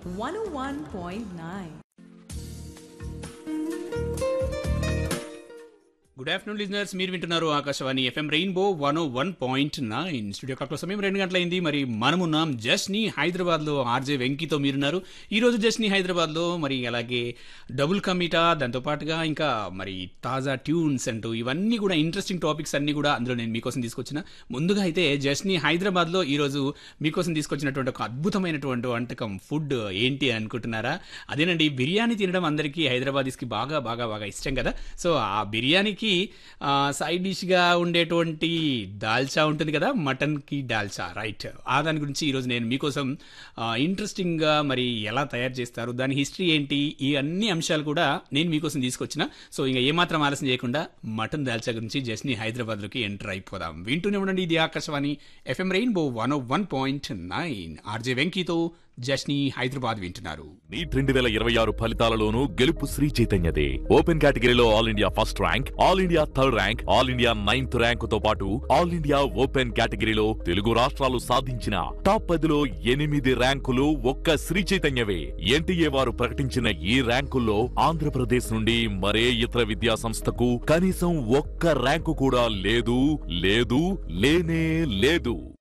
101.9. Good afternoon listeners మీరు వింటున్నారు Akashvani FM rainbow one one point nine studio clock సమయం రెండు గంటలైంది మరి మనమున్నాం జస్ని హైదరాబాద్లో ఆర్జే వెంకీతో మీరున్నారు ఈ రోజు జస్ని హైదరాబాద్లో మరి అలాగే డబుల్ కమిటా దాంతోపాటుగా ఇంకా మరి తాజా ట్యూన్స్ అంటూ ఇవన్నీ కూడా ఇంట్రెస్టింగ్ టాపిక్స్ అన్ని కూడా అందులో నేను మీకోసం తీసుకొచ్చిన ముందుగా అయితే జస్ని హైదరాబాద్లో ఈరోజు మీకోసం తీసుకొచ్చినటువంటి ఒక అద్భుతమైనటువంటి వంటకం ఫుడ్ ఏంటి అనుకుంటున్నారా అదేనండి బిర్యానీ తినడం అందరికీ హైదరాబాదీస్కి బాగా బాగా బాగా ఇష్టం కదా సో ఆ బిర్యానీకి ఆ, సైడ్ డిష్గా ఉండేటువంటి దాల్చా ఉంటుంది కదా మటన్కి దాల్చా రైట్ ఆ దాని గురించి ఈరోజు నేను మీకోసం ఆ, ఇంట్రెస్టింగ్గా మరి ఎలా తయారు చేస్తారు దాని హిస్టరీ ఏంటి ఈ అన్ని అంశాలు కూడా నేను మీకోసం తీసుకొచ్చిన సో ఇంకా ఏమాత్రం ఆలస్యం చేయకుండా మటన్ దాల్చా గురించి జస్ని హైదరాబాద్లోకి ఎంటర్ అయిపోదాం వింటూనే ఉండండి ఇది Akashvani FM rainbow one one point nine RJ వెంకీతో జస్ని హైదరాబాద్ వింటున్నారు నీట్ రెండు వేల ఇరవై ఆరు ఫలితాలలోనూ గెలుపు శ్రీ చైతన్యదే ఓపెన్ కేటగిరీలో all India first rank all India third rank all India ninth rank తో పాటు ఆల్ ఇండియా ఓపెన్ కేటగిరీలో తెలుగు రాష్ట్రాలు సాధించిన టాప్ పదిలో ఎనిమిది ర్యాంకులు ఒక్క శ్రీ చైతన్యవే ఎన్టీఏ వారు ప్రకటించిన ఈ ర్యాంకుల్లో ఆంధ్రప్రదేశ్ నుండి మరే ఇతర విద్యా సంస్థకు కనీసం ఒక్క ర్యాంకు కూడా లేదు లేదు లేనే లేదు